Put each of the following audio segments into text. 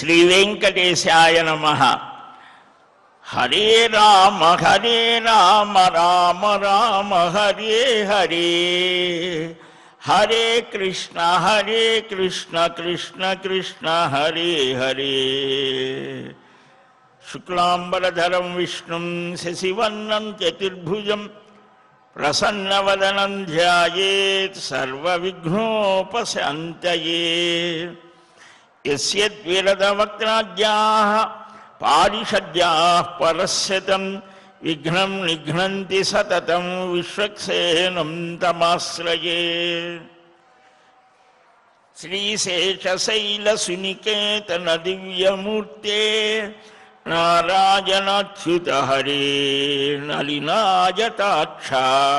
శ్రీ వెంకటేశాయ నమ హరే రామ హరే రామ రామ రామ హరే హరే హరే కృష్ణ హరే కృష్ణ కృష్ణ కృష్ణ హరే హరే శుక్లాంబరధరం విష్ణుం శశివర్ణం చతుర్భుజం ప్రసన్నవదనం ధ్యాయేత్ సర్వవిఘ్నోపశాంతయే యస్యద్విరదవక్త్రాద్యాः పారిషద్యాः పరస్యతం విఘ్నం నిఘ్నంతి సతతం విశ్వక్సేనం తమాశ్రయే శ్రీశేషశైలసునికేతన దివ్యమూర్తే నారాయణాచ్యుత హరే నలినాయతాక్ష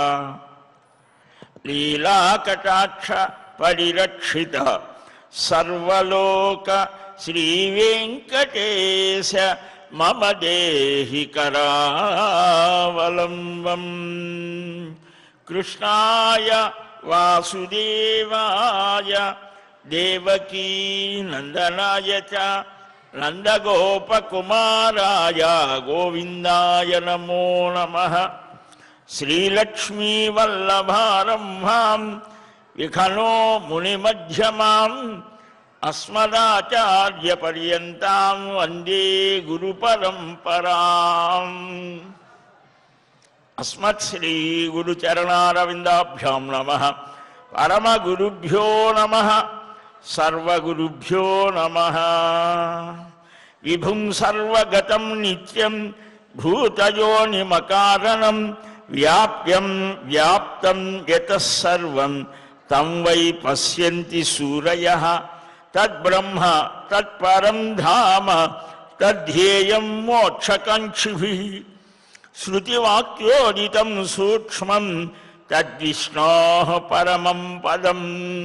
లీలాకటాక్ష పరిరక్షిత సర్వలోక శ్రీవేంకటేశ మమ దేహి కరావలంబం కృష్ణాయ వాసుదేవాయ దేవకీ నందనాయ చ నందగోపకుమారాయ గోవిందాయ నమో నమః శ్రీలక్ష్మీవల్లభారంభాం విఖనో మునిమధ్యమాం అస్మదాచార్యపర్యంతాం వందే గురుపరంపరాం అస్మత్శ్రీ గురుచరణారవిందాభ్యాం నమ పరమగురుభ్యో నమ సర్వగురుభ్యో నమ విభుం సర్వగతం నిత్యం భూతయోనిమకారణం వ్యాప్యం వ్యాప్తం యతః సర్వం తం వై పశ్యంతి సూరయ తద్బ్రహ్మ తత్పరం ధామ తద్ధేయం మోక్షకాంక్షిభి శృతివాక్యోదితం సూక్ష్మం తద్విష్ణో పరమం పదం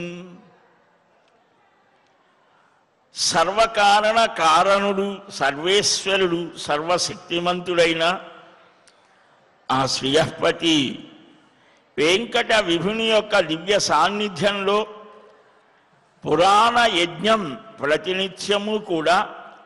సర్వకారణ కారణుడు సర్వేశ్వరుడు సర్వశక్తిమంతుడైన ఆ శ్రీయపతి వెంకట విభుని యొక్క దివ్య సాన్నిధ్యంలో పురాణ యజ్ఞం ప్రతినిత్యము కూడా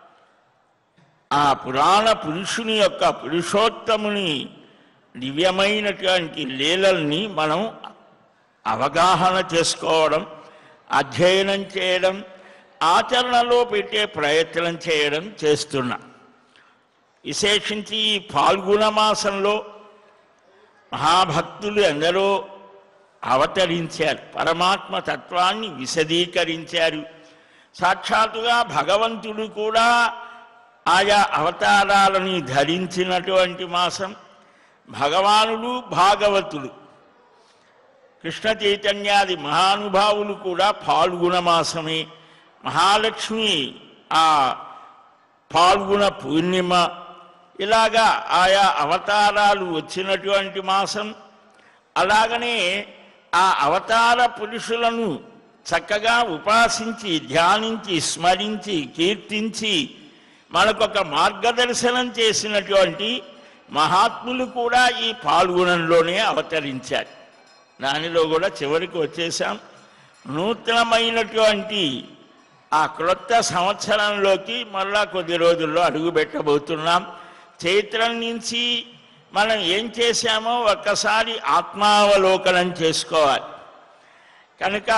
ఆ పురాణ పురుషుని యొక్క పురుషోత్తముని దివ్యమైనటువంటి లీలల్ని మనం అవగాహన చేసుకోవడం అధ్యయనం చేయడం ఆచరణలో పెట్టే ప్రయత్నం చేయడం చేస్తున్నాం విశేషించి ఈ పాల్గొన మాసంలో మహాభక్తులు ఎందరో అవతరించారు పరమాత్మ తత్వాన్ని విశదీకరించారు సాక్షాత్తుగా భగవంతుడు కూడా ఆయా అవతారాలని ధరించినటువంటి మాసం భగవానుడు భాగవతుడు కృష్ణ చైతన్యాది మహానుభావులు కూడా పాల్గొన మాసమే మహాలక్ష్మి ఆ పాల్గొన పూర్ణిమ ఇలాగా ఆయా అవతారాలు వచ్చినటువంటి మాసం అలాగనే ఆ అవతార పురుషులను చక్కగా ఉపాసించి ధ్యానించి స్మరించి కీర్తించి మనకొక మార్గదర్శనం చేసినటువంటి మహాత్ములు కూడా ఈ పాల్గొనంలోనే అవతరించారు దానిలో కూడా చివరికి వచ్చేసాం నూతనమైనటువంటి ఆ క్రొత్త సంవత్సరంలోకి మళ్ళా కొద్ది రోజుల్లో అడుగు పెట్టబోతున్నాం చైత్రం నుంచి మనం ఏం చేశామో ఒక్కసారి ఆత్మావలోకనం చేసుకోవాలి కనుక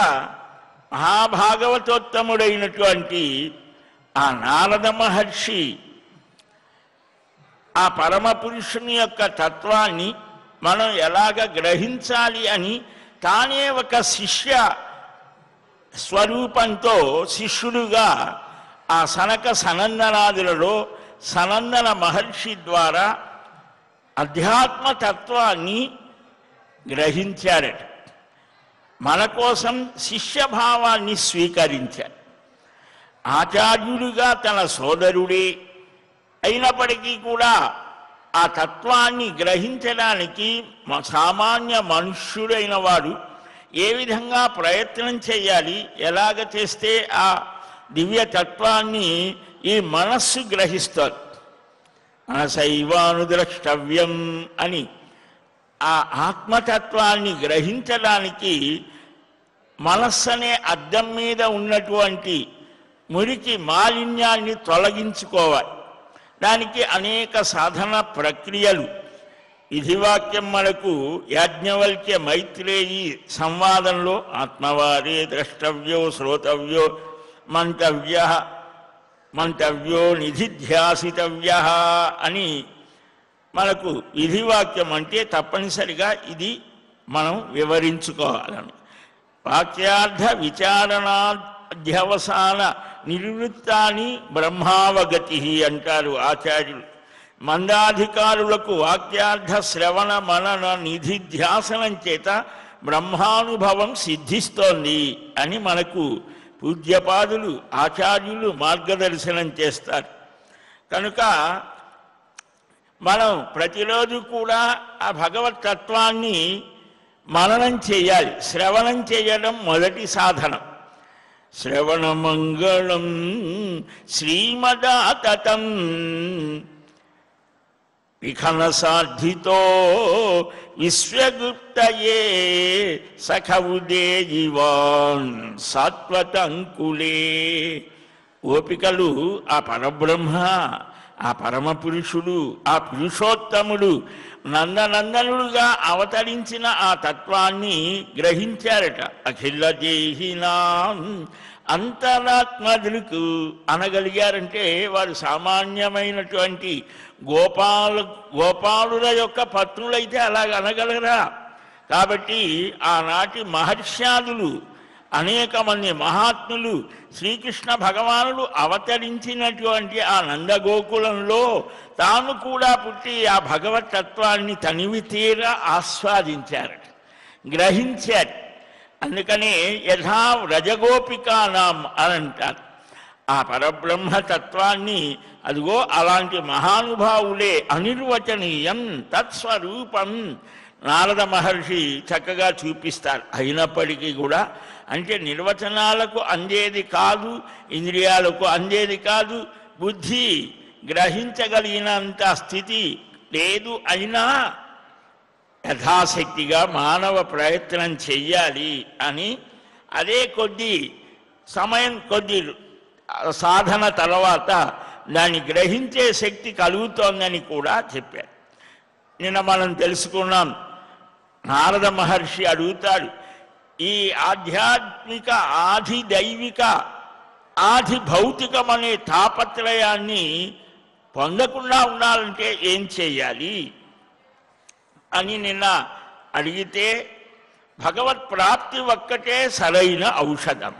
మహాభాగవతోత్తముడైనటువంటి ఆ నారద మహర్షి ఆ పరమ పురుషుని యొక్క తత్వాన్ని మనం ఎలాగ గ్రహించాలి అని తానే ఒక శిష్య స్వరూపంతో శిష్యుడుగా ఆ సనక సనందనాదులలో సనందన మహర్షి ద్వారా అధ్యాత్మ తత్వాన్ని గ్రహించారట మన కోసం శిష్యభావాన్ని స్వీకరించారు ఆచార్యుడిగా తన సోదరుడే అయినప్పటికీ కూడా ఆ తత్వాన్ని గ్రహించడానికి మ- సామాన్య మనుష్యుడైన వాడు ఏ విధంగా ప్రయత్నం చేయాలి ఎలాగ చేస్తే ఆ దివ్య తత్వాన్ని ఈ మనస్సు గ్రహిస్తుంది మనసైవానుద్రష్టవ్యం అని ఆ ఆత్మతత్వాన్ని గ్రహించడానికి మనస్సు అనే అద్దం మీద ఉన్నటువంటి మురికి మాలిన్యాన్ని తొలగించుకోవాలి దానికి అనేక సాధన ప్రక్రియలు విధివాక్యం మనకు యాజ్ఞవల్క్య మైత్రేయి సంవాదంలో ఆత్మవారే ద్రష్టవ్యో శ్రోతవ్యో మంతవ్య మంతవ్యో నిధిధ్యాసితవ్య అని మనకు విధివాక్యం అంటే తప్పనిసరిగా ఇది మనం వివరించుకోవాలని వాక్యార్థ విచారణాధ్యవసాన నివృత్తాన్ని బ్రహ్మావగతి అంటారు ఆచార్యులు మందాధికారులకు వాక్యార్థ శ్రవణ మనన నిధిధ్యాసనం చేత బ్రహ్మానుభవం సిద్ధిస్తోంది అని మనకు పూజ్యపాదులు ఆచార్యులు మార్గదర్శనం చేస్తారు కనుక మనం ప్రతిరోజు కూడా ఆ భగవత్ తత్వాన్ని మననం చేయాలి శ్రవణం చేయడం మొదటి సాధనం శ్రవణమంగళం శ్రీమదాతతం విఖన సాధితో విశ్వగుప్తయే సఖవుదే జీవాన్ సాత్వతంకులే ఓపికలు ఆ పరబ్రహ్మ ఆ పరమ పురుషుడు ఆ పురుషోత్తముడు నందనందనుడుగా అవతరించిన ఆ తత్వాన్ని గ్రహించారట అఖిల దేహినాం అంతరాత్మదృకు అనగలిగారంటే వారు సామాన్యమైనటువంటి గోపాల గోపాలుల యొక్క పత్నులైతే అలాగ అనగలరా కాబట్టి ఆనాటి మహర్ష్యాదులు అనేక మంది మహాత్ములు శ్రీకృష్ణ భగవానుడు అవతరించినటువంటి ఆ నందగోకులంలో తాను కూడా పుట్టి ఆ భగవత్ తత్వాన్ని తనివి తీరా ఆస్వాదించారట గ్రహించారు అందుకనే యథా రజగోపికానాం అని అంటారు ఆ పరబ్రహ్మ తత్వాన్ని అదిగో అలాంటి మహానుభావులే అనిర్వచనీయం తత్స్వరూపం నారద మహర్షి చక్కగా చూపిస్తారు అయినప్పటికీ కూడా అంటే నిర్వచనాలకు అందేది కాదు ఇంద్రియాలకు అందేది కాదు బుద్ధి గ్రహించగలిగినంత స్థితి లేదు అయినా యథాశక్తిగా మానవ ప్రయత్నం చెయ్యాలి అని అదే కొద్ది సమయం కొద్ది సాధన తర్వాత దాన్ని గ్రహించే శక్తి కలుగుతోందని కూడా చెప్పారు నిన్న మనం తెలుసుకున్నాం నారద మహర్షి అడుగుతాడు ఈ ఆధ్యాత్మిక ఆది దైవిక ఆది భౌతికమనే తాపత్రయాన్ని పొందకుండా ఉండాలంటే ఏం చేయాలి అని నిన్న అడిగితే భగవత్ ప్రాప్తి ఒక్కటే సరైన ఔషధం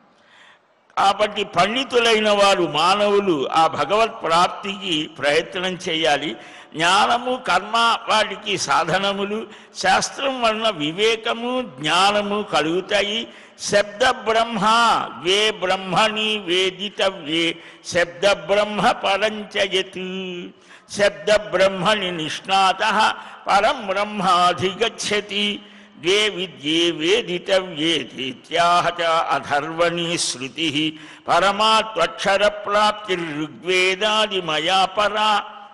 కాబట్టి పండితులైన వారు మానవులు ఆ భగవత్ ప్రాప్తికి ప్రయత్నం చేయాలి జ్ఞానము కర్మ వాటికి సాధనములు శాస్త్రం వలన వివేకము జ్ఞానము కలుగుతాయి శబ్ద బ్రహ్మ వే బ్రహ్మణి వేదితవ్యే శబ్ద బ్రహ్మ పరంచయత్ శబ్ద బ్రహ్మణి నిష్ణాత పరం బ్రహ్మాధిగచ్చతి ద్వే విద్యే వేదితవ్యేత్యాహ చ అధర్వణీ శృతి పరమాత్వక్షర ప్రాప్తిర్ఋగ్వేదాదిమయా పరా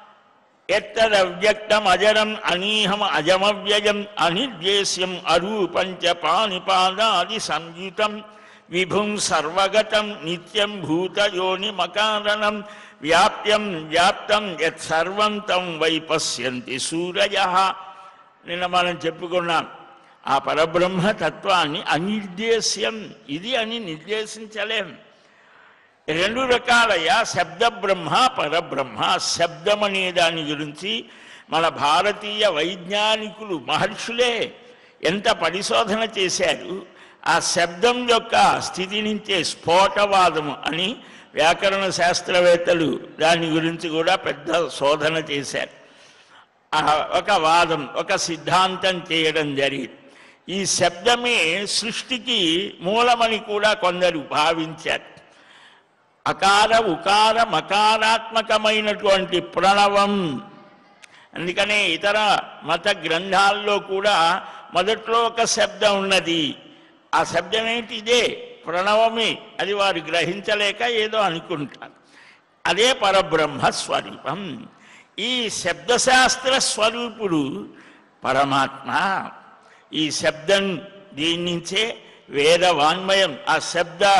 ఎత్తదవ్యక్తమజరం అనీహం అజమవ్యయం అనిర్దేశ్యం అరూపం చ పాణిపాదాది సంయుతం విభుం సర్వగతం నిత్యం భూతయోనిమకారణం వ్యాప్యం వ్యాప్తం యత్సర్వం తం వై పశ్యంతి సూరయ నిన్న మనం చెప్పుకున్నాం ఆ పరబ్రహ్మ తత్వాన్ని అనిర్దేశ్యం ఇది అని నిర్దేశించలేం రెండు రకాలయ శబ్ద బ్రహ్మ పరబ్రహ్మ శబ్దం అనే దాని గురించి మన భారతీయ వైజ్ఞానికులు మహర్షులే ఎంత పరిశోధన చేశారు ఆ శబ్దం యొక్క స్థితి నుంచే స్ఫోటవాదము అని వ్యాకరణ శాస్త్రవేత్తలు దాని గురించి కూడా పెద్ద శోధన చేశారు ఆ ఒక వాదం ఒక సిద్ధాంతం చేయడం జరిగింది ఈ శబ్దమే సృష్టికి మూలమని కూడా కొందరు భావించారు అకార ఉకార మకారాత్మకమైనటువంటి ప్రణవం అందుకనే ఇతర మత గ్రంథాల్లో కూడా మొదట్లో ఒక శబ్దం ఉన్నది ఆ శబ్దం ఏంటి ఇదే ప్రణవమే అది వారు గ్రహించలేక ఏదో అనుకుంటారు అదే పరబ్రహ్మ స్వరూపం ఈ శబ్దశాస్త్ర స్వరూపుడు పరమాత్మ ఈ శబ్దం దీని నుంచే వేద వాంగ్మయం ఆ శబ్ద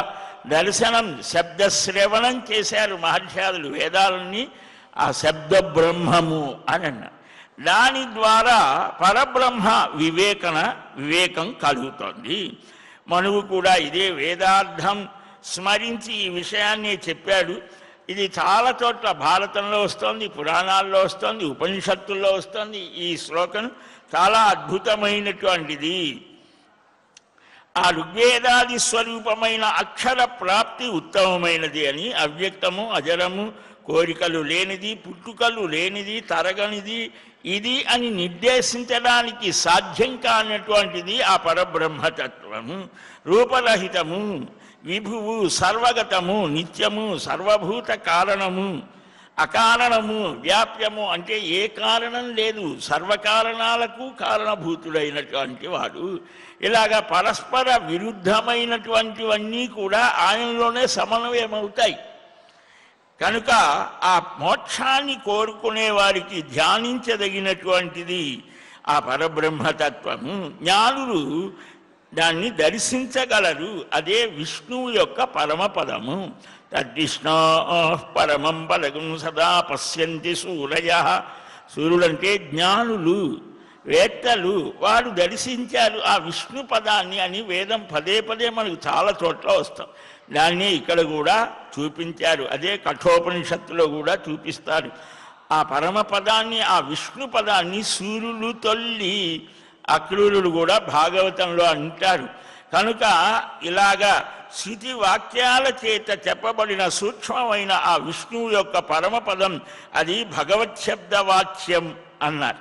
దర్శనం శబ్ద శ్రవణం చేశారు మహర్షాదులు వేదాలని ఆ శబ్ద బ్రహ్మము అని అన్నారు దాని ద్వారా పరబ్రహ్మ వివేకన వివేకం కలుగుతోంది మనువు కూడా ఇదే వేదార్థం స్మరించి ఈ విషయాన్ని చెప్పాడు ఇది చాలా చోట్ల భారతంలో వస్తోంది పురాణాల్లో వస్తోంది ఉపనిషత్తుల్లో వస్తోంది ఈ శ్లోకం చాలా అద్భుతమైనటువంటిది ఆ ఋగ్వేదాది స్వరూపమైన అక్షర ప్రాప్తి ఉత్తమమైనది అని అవ్యక్తము అజరము కోరికలు లేనిది పుట్టుకలు లేనిది తరగనిది ఇది అని నిర్దేశించడానికి సాధ్యం కానటువంటిది ఆ పరబ్రహ్మతత్వము రూపరహితము విభువు సర్వగతము నిత్యము సర్వభూత కారణము అకారణము వ్యాప్యము అంటే ఏ కారణం లేదు సర్వకారణాలకు కారణభూతుడైనటువంటి వాడు ఇలాగ పరస్పర విరుద్ధమైనటువంటివన్నీ కూడా ఆయనలోనే సమన్వయమవుతాయి కనుక ఆ మోక్షాన్ని కోరుకునే వారికి ధ్యానించదగినటువంటిది ఆ పరబ్రహ్మతత్వము జ్ఞానులు దాన్ని దర్శించగలరు అదే విష్ణువు యొక్క పరమపదము తద్విష్ణో పరమం పదగం సదా పశ్యంతి సూరయ సూర్యులంటే జ్ఞానులు వేత్తలు వారు దర్శించారు ఆ విష్ణు పదాన్ని అని వేదం పదే పదే మనకు చాలా చోట్ల వస్తాం దాన్ని ఇక్కడ కూడా చూపించారు అదే కఠోపనిషత్తులో కూడా చూపిస్తారు ఆ పరమ పదాన్ని ఆ విష్ణు పదాన్ని సూర్యులు తొల్లి అక్రూరులు కూడా భాగవతంలో అంటారు కనుక ఇలాగా శృతి వాక్యాల చేత చెప్పబడిన సూక్ష్మమైన ఆ విష్ణువు యొక్క పరమపదం అది భగవత్ శబ్ద వాక్యం అన్నారు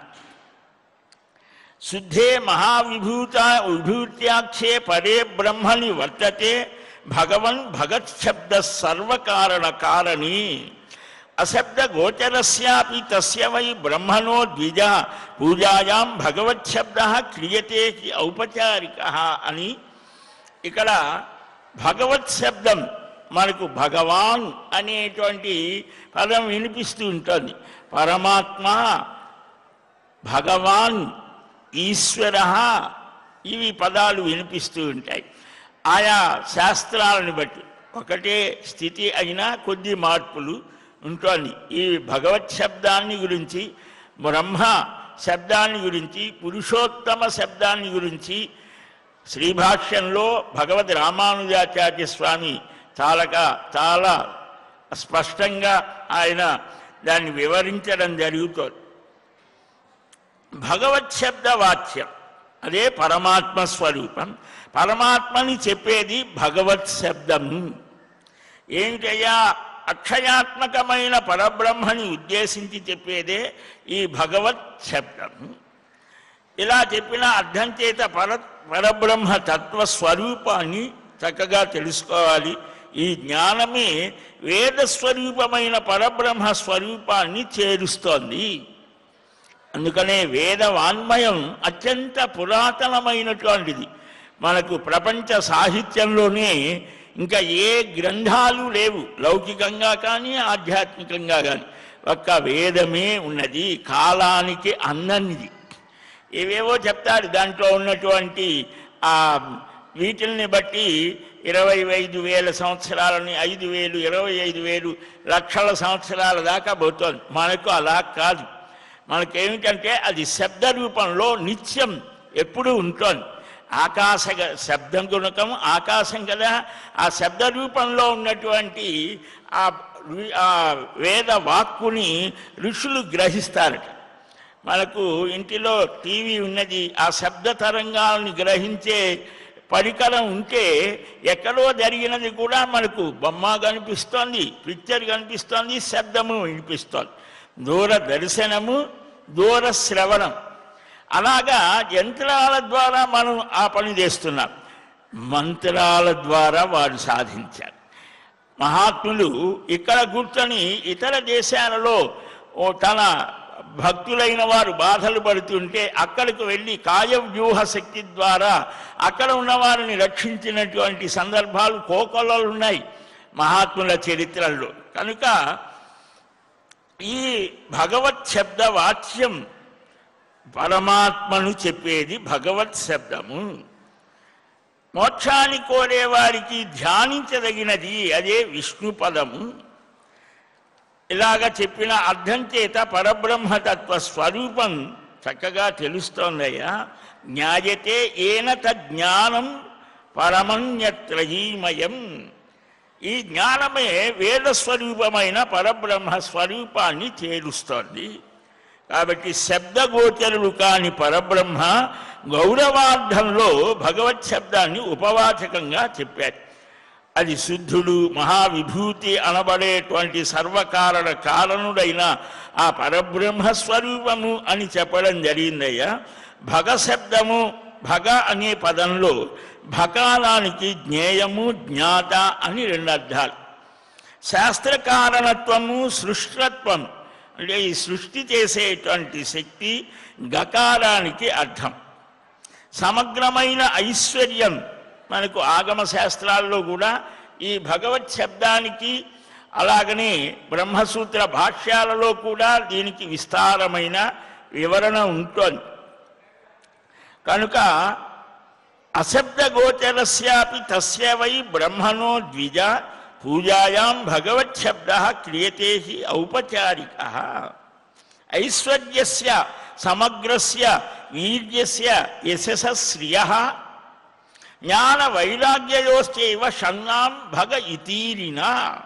శుద్ధే మహావిభూత విభూత్యాక్షే పరే బ్రహ్మని వర్తతే భగవన్ భగత్ శబ్ద సర్వకారణ కారణి అశబ్ద గోచరస్యాపి తస్య వై బ్రహ్మణో ద్విజ పూజాయాం భగవత్ శబ్ద క్రియతే హి ఔపచారిక అని ఇక్కడ భగవత్ శబ్దం మనకు భగవాన్ అనేటువంటి పదం వినిపిస్తూ ఉంటుంది పరమాత్మ భగవాన్ ఈశ్వర ఇవి పదాలు వినిపిస్తూ ఉంటాయి ఆయా శాస్త్రాలను బట్టి ఒకటే స్థితి అయినా కొద్ది మార్పులు ఉంటుంది ఈ భగవత్ శబ్దాన్ని గురించి బ్రహ్మ శబ్దాన్ని గురించి పురుషోత్తమ శబ్దాన్ని గురించి శ్రీభాష్యంలో భగవద్ రామానుజాచార్య స్వామి చాలక చాలా స్పష్టంగా ఆయన దాన్ని వివరించడం జరుగుతుంది భగవత్ శబ్ద వాక్యం అదే పరమాత్మ స్వరూపం పరమాత్మని చెప్పేది భగవత్ శబ్దము ఏంటయ్యా అక్షయాత్మకమైన పరబ్రహ్మని ఉద్దేశించి చెప్పేదే ఈ భగవత్ శబ్దము ఇలా చెప్పిన అర్థం చేత పర పరబ్రహ్మ తత్వ స్వరూపాన్ని చక్కగా తెలుసుకోవాలి ఈ జ్ఞానమే వేద స్వరూపమైన పరబ్రహ్మ స్వరూపాన్ని చేరుస్తోంది అందుకనే వేద వాన్మయం అత్యంత పురాతనమైనటువంటిది మనకు ప్రపంచ సాహిత్యంలోనే ఇంకా ఏ గ్రంథాలు లేవు లౌకికంగా కానీ ఆధ్యాత్మికంగా కానీ ఒక్క వేదమే ఉన్నది కాలానికి అందనిది ఏవేవో చెప్తారు దాంట్లో ఉన్నటువంటి ఆ వీటిల్ని బట్టి ఇరవై ఐదు వేల సంవత్సరాలని ఐదు వేలు ఇరవై ఐదు వేలు లక్షల సంవత్సరాల దాకా పోతుంది మనకు అలా కాదు మనకేమిటంటే అది శబ్ద రూపంలో నిత్యం ఎప్పుడూ ఉంటుంది ఆకాశ గ- శబ్దం గుణకం ఆకాశం కదా ఆ శబ్ద రూపంలో ఉన్నటువంటి ఆ రు- ఆ వేద వాక్కుని ఋషులు గ్రహిస్తారట మనకు ఇంటిలో టీవీ ఉన్నది ఆ శబ్ద తరంగాలను గ్రహించే పరికరం ఉంటే ఎక్కడో జరిగినది కూడా మనకు బొమ్మ కనిపిస్తోంది పిక్చర్ కనిపిస్తోంది శబ్దము వినిపిస్తోంది దూర దర్శనము దూర శ్రవణం అలాగా యంత్రాల ద్వారా మనం ఆ పని చేస్తున్నాం మంత్రాల ద్వారా వారు సాధించారు మహాత్ములు ఇక్కడ కూర్చొని ఇతర దేశాలలో ఓ తన భక్తులైన వారు బాధలు పడుతుంటే అక్కడికి వెళ్ళి కాయ వ్యూహ శక్తి ద్వారా అక్కడ ఉన్న వారిని రక్షించినటువంటి సందర్భాలు కోకొల్లలు ఉన్నాయి మహాత్ముల చరిత్రల్లో కనుక ఈ భగవత్ శబ్ద వాక్యం పరమాత్మను చెప్పేది భగవత్ శబ్దము మోక్షాన్ని కోరే వారికి ధ్యానించదగినది అదే విష్ణు పదము ఇలాగ చెప్పిన అర్థం చేత పరబ్రహ్మతత్వ స్వరూపం చక్కగా తెలుస్తోందయ్యా జ్ఞాయతే ఏన తజ్ఞానం పరమన్యత్రయీమయం ఈ జ్ఞానమే వేద స్వరూపమైన పరబ్రహ్మ స్వరూపాన్ని తేలుస్తోంది కాబట్టి శబ్దగోచరుడు కాని పరబ్రహ్మ గౌరవార్థంలో భగవత్ శబ్దాన్ని ఉపవాచకంగా చెప్పారు అది శుద్ధుడు మహావిభూతి అనబడేటువంటి సర్వకారణ కారణుడైన ఆ పరబ్రహ్మ స్వరూపము అని చెప్పడం జరిగిందయ్యా భగ శబ్దము భగ అనే పదంలో భకాలానికి జ్ఞేయము జ్ఞాత అని రెండు అర్థాలు శాస్త్రకారణత్వము సృష్టత్వం అంటే ఈ సృష్టి చేసేటువంటి శక్తి గకారానికి అర్థం సమగ్రమైన ఐశ్వర్యం మనకు ఆగమ శాస్త్రాల్లో కూడా ఈ భగవత్ శబ్దానికి అలాగనే బ్రహ్మసూత్ర భాష్యాలలో కూడా దీనికి విస్తారమైన వివరణ ఉంటుంది కనుక అశబ్దగోచరస్యాపి తస్య వై బ్రహ్మణో ద్విజ పూజాయాం భగవత్ శబ్ద క్రియతే హి ఔపచారిక ఐశ్వర్యస్య సమగ్రస్య వీర్యస్య యశస శ్రియ జ్ఞాన వైరాగ్యయోశ్చైవ షణ్ణాం భగ ఇతీరిన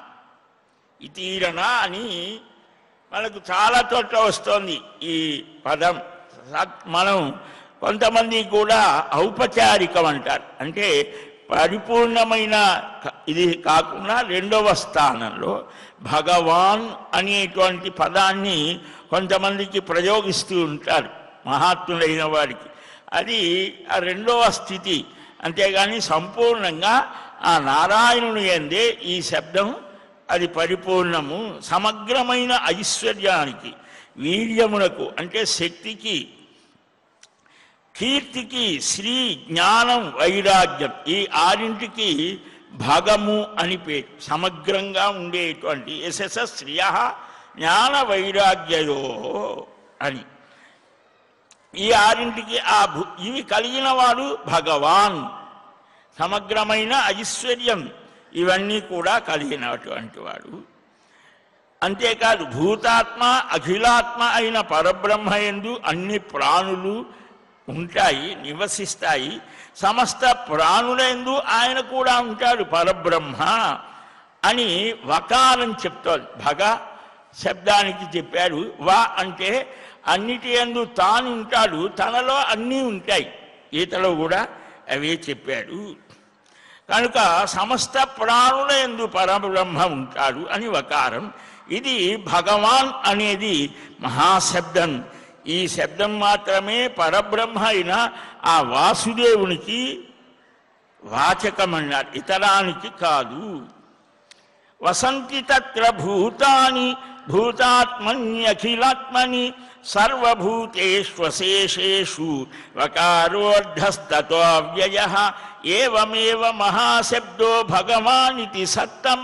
ఇతీరణ అని మనకు చాలా చోట్ల వస్తోంది ఈ పదం సత్- మనం కొంతమంది కూడా ఔపచారికం అంటారు అంటే పరిపూర్ణమైన క- ఇది కాకుండా రెండవ స్థానంలో భగవాన్ అనేటువంటి పదాన్ని కొంతమందికి ప్రయోగిస్తూ ఉంటారు మహాత్ములైన వారికి అది ఆ రెండవ స్థితి అంతేగాని సంపూర్ణంగా ఆ నారాయణుని ఎందే ఈ శబ్దం అది పరిపూర్ణము సమగ్రమైన ఐశ్వర్యానికి వీర్యమునకు అంటే శక్తికి కీర్తికి శ్రీ జ్ఞానం వైరాగ్యం ఈ ఆరింటికి భగము అని పేరు సమగ్రంగా ఉండేటువంటి యశస శ్రియ జ్ఞాన వైరాగ్యయో అని ఈ ఆరింటికి ఆ భు ఇవి కలిగిన వాడు భగవాన్ సమగ్రమైన ఐశ్వర్యం ఇవన్నీ కూడా కలిగినటువంటి వాడు అంతేకాదు భూతాత్మ అఖిలాత్మ అయిన పరబ్రహ్మ ఎందు అన్ని ప్రాణులు ఉంటాయి నివసిస్తాయి సమస్త ప్రాణులందు ఆయన కూడా ఉంటాడు పరబ్రహ్మ అని వకారం చెప్తోంది భగ శబ్దానికి చెప్పాడు వా అంటే అన్నిటి ఎందు తాను ఉంటాడు తనలో అన్నీ ఉంటాయి ఈతలో కూడా అవే చెప్పాడు కనుక సమస్త ప్రాణుల ఎందు పరబ్రహ్మ ఉంటాడు అని వకారం ఇది భగవాన్ అనేది మహాశబ్దం ఈ శబ్దం మాత్రమే పరబ్రహ్మ అయిన ఆ వాసుదేవునికి వాచకమన్నారు ఇతరానికి కాదు వసంతి తత్ర భూతాని భూతాత్మన్యఖిలాత్మని సర్వభూతేష్వశేషేషు వకారోర్ధస్తతో అవ్యయ ఏవమేవ మహాశబ్దో భగవానితి సత్తమ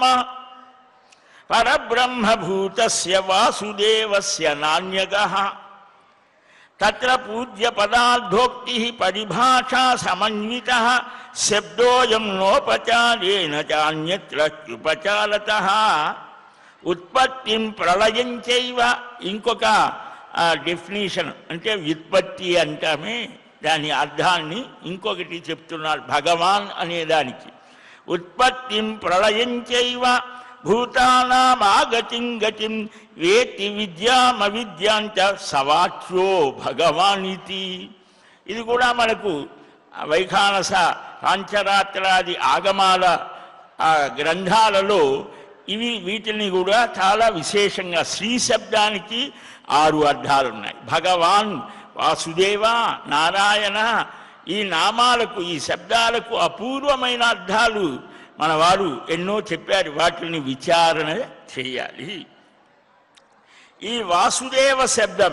పరబ్రహ్మభూతస్య వాసుదేవస్య నాణ్యగః తత్ర పూజ్య పదార్థోక్తి పరిభాషా సమన్విత శబ్దోయం నోపచారేణ చాన్యత్రత్యుపచారత ఉత్పత్తిం ప్రళయం చైవ ఇంకొక డెఫినేషన్ అంటే వ్యుత్పత్తి అంటామే దాని అర్థాన్ని ఇంకొకటి చెప్తున్నారు భగవాన్ అనే దానికి ఉత్పత్తిం ప్రళయం చైవ భూతానామాగతిం గతిం వేత్తి విద్యామవిద్యాంచ సవాచ్యో భగవానితి ఇది కూడా మనకు ఆ వైఖానస పాంచరాత్రాది ఆగమాల ఆ గ్రంథాలలో ఇవి వీటిని కూడా చాలా విశేషంగా శ్రీ శబ్దానికి ఆరు అర్థాలు ఉన్నాయి భగవాన్ వాసుదేవ నారాయణ ఈ నామాలకు ఈ శబ్దాలకు అపూర్వమైన అర్థాలు మన వారు ఎన్నో చెప్పారు వాటిని విచారణ చేయాలి ఈ వాసుదేవ శబ్దం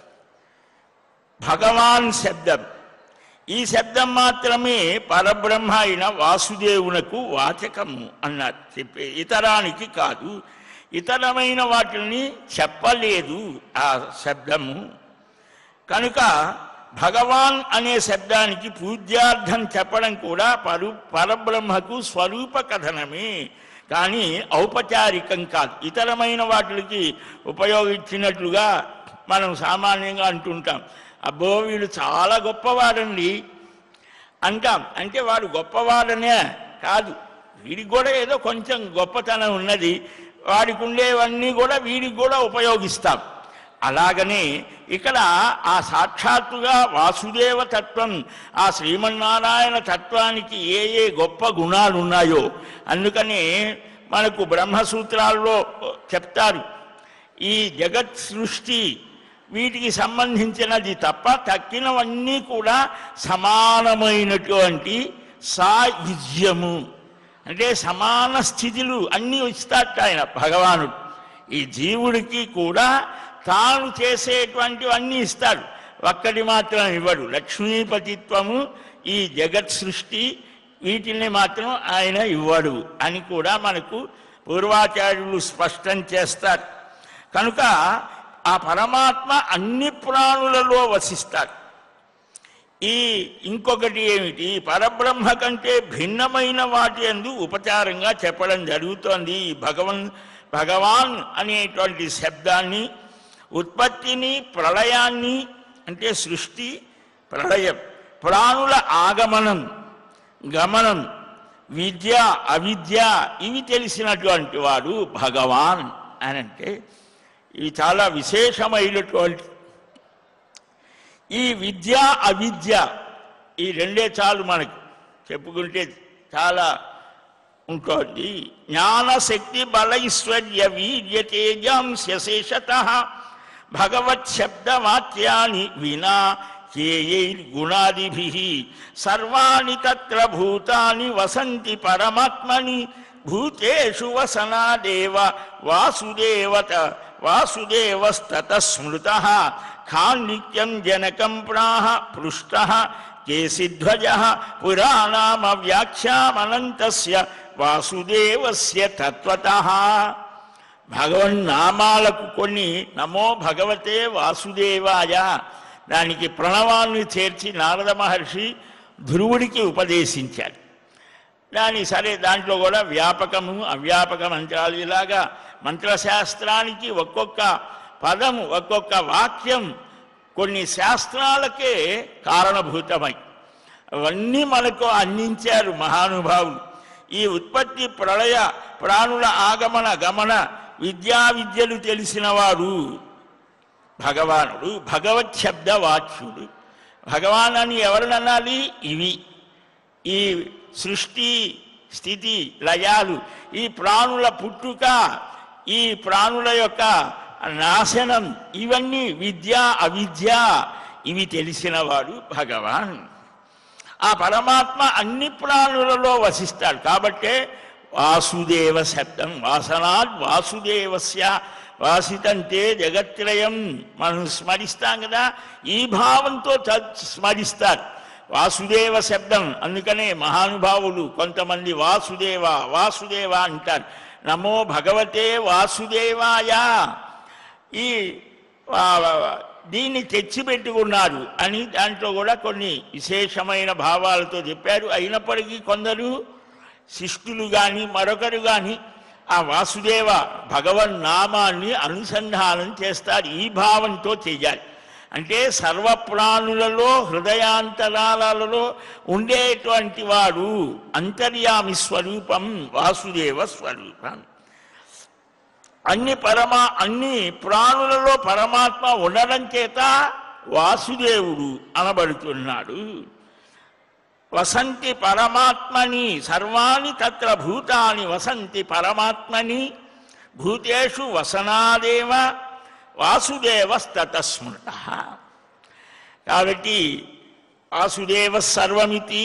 భగవాన్ శబ్దం ఈ శబ్దం మాత్రమే పరబ్రహ్మ అయిన వాసుదేవునకు వాచకము అన్నారు చెప్పే ఇతరానికి కాదు ఇతరమైన వాటిని చెప్పలేదు ఆ శబ్దము కనుక భగవాన్ అనే శబ్దానికి పూజ్యార్థం చెప్పడం కూడా పరు పరబ్రహ్మకు స్వరూప కథనమే కానీ ఔపచారికం కాదు ఇతరమైన వాటికి ఉపయోగించినట్లుగా మనం సామాన్యంగా అంటుంటాం అబ్బో వీడు చాలా గొప్పవాడండి అంటాం అంటే వాడు గొప్పవాడనే కాదు వీడికి కూడా ఏదో కొంచెం గొప్పతనం ఉన్నది వాడికి ఉండేవన్నీ కూడా వీడికి కూడా ఉపయోగిస్తాం అలాగనే ఇక్కడ ఆ సాక్షాత్తుగా వాసుదేవ తత్వం ఆ శ్రీమన్నారాయణ తత్వానికి ఏ ఏ గొప్ప గుణాలు ఉన్నాయో అందుకని మనకు బ్రహ్మసూత్రాల్లో చెప్తారు ఈ జగత్ సృష్టి వీటికి సంబంధించినది తప్ప తక్కినవన్నీ కూడా సమానమైనటువంటి సాయుజ్యము అంటే సమాన స్థితులు అన్నీ ఇస్తాట ఆయన భగవానుడు ఈ జీవుడికి కూడా తాను చేసేటువంటివన్నీ ఇస్తాడు ఒక్కటి మాత్రం ఇవ్వడు లక్ష్మీపతిత్వము ఈ జగత్ సృష్టి వీటిని మాత్రం ఆయన ఇవ్వడు అని కూడా మనకు పూర్వాచార్యులు స్పష్టం చేస్తారు కనుక ఆ పరమాత్మ అన్ని ప్రాణులలో వసిస్తాడు ఈ ఇంకొకటి ఏమిటి పరబ్రహ్మ కంటే భిన్నమైన వాటి అందు ఉపచారంగా చెప్పడం జరుగుతోంది ఈ భగవన్ భగవాన్ అనేటువంటి శబ్దాన్ని ఉత్పత్తిని ప్రళయాన్ని అంటే సృష్టి ప్రళయం ప్రాణుల ఆగమనం గమనం విద్య అవిద్య ఇవి తెలిసినటువంటి వాడు భగవాన్ అని అంటే ఇవి చాలా విశేషమైనటువంటి ఈ విద్య అవిద్య ఈ రెండే చాలు మనకు చెప్పుకుంటే చాలా ఉంటుంది జ్ఞానశక్తి బలైశ్వర్య వీర్య తేజాంశేషత భగవత్ శబ్దవాక్యాని వినా గుణాదిభి సర్వాణి తత్ర భూతాని వసంతి పరమాత్మని భూతేషు వసనాదేవ వాసుదేవత వాసుదేవస్తత స్మృత ఖాన్నిత్యం జనకం ప్రాహ పృష్ట కేసిధ్వజ పురాణామ వ్యాఖ్యామనంతస్య వాసుదేవస్య తత్వత భగవన్నామాలకు కొన్ని నమో భగవతే వాసుదేవాయ దానికి ప్రణవాన్ని చేర్చి నారద మహర్షి ధ్రువుడికి ఉపదేశించాడు దాని సరే దాంట్లో కూడా వ్యాపకము అవ్యాపక మంత్రాలు ఇలాగా మంత్రశాస్త్రానికి ఒక్కొక్క పదము ఒక్కొక్క వాక్యం కొన్ని శాస్త్రాలకే కారణభూతమై అవన్నీ మనకు అందించారు మహానుభావులు ఈ ఉత్పత్తి ప్రళయ ప్రాణుల ఆగమన గమన విద్యా విద్యలు తెలిసినవాడు భగవానుడు భగవత్ శబ్ద వాక్యుడు భగవాన్ అని ఎవరిననాలి ఇవి ఈ సృష్టి స్థితి లయాలు ఈ ప్రాణుల పుట్టుక ఈ ప్రాణుల యొక్క నాశనం ఇవన్నీ విద్య అవిద్య ఇవి తెలిసినవాడు భగవాన్ ఆ పరమాత్మ అన్ని ప్రాణులలో వసిస్తాడు కాబట్టే వాసుదేవ శబ్దం వాసనాత్ వాసుదేవస్య వాసితంతే జగత్రయం మనం స్మరిస్తాం కదా ఈ భావంతో చ- స్మరిస్తారు వాసుదేవ శబ్దం అందుకనే మహానుభావులు కొంతమంది వాసుదేవ వాసుదేవ అంటారు నమో భగవతే వాసుదేవాయ ఈ ఆ, దీన్ని తెచ్చిపెట్టుకున్నారు అని దాంట్లో కూడా కొన్ని విశేషమైన భావాలతో చెప్పారు అయినప్పటికీ కొందరు శిష్టులు కానీ మరొకరు కానీ ఆ వాసుదేవ భగవన్ నామాన్ని అనుసంధానం చేస్తారు ఈ భావంతో చేయాలి అంటే సర్వప్రాణులలో హృదయాంతరాలలో ఉండేటువంటి వాడు అంతర్యామి స్వరూపం వాసుదేవ స్వరూపం అన్ని పరమా అన్ని ప్రాణులలో పరమాత్మ ఉండడం చేత వాసుదేవుడు అనబడుతున్నాడు వసంతి పరమాత్మని సర్వాణి తత్ర భూతాని వసంతి పరమాత్మని భూతేషు వసనాదేవ వాసుదేవస్తత స్మృత కాబట్టి వాసుదేవ సర్వమితి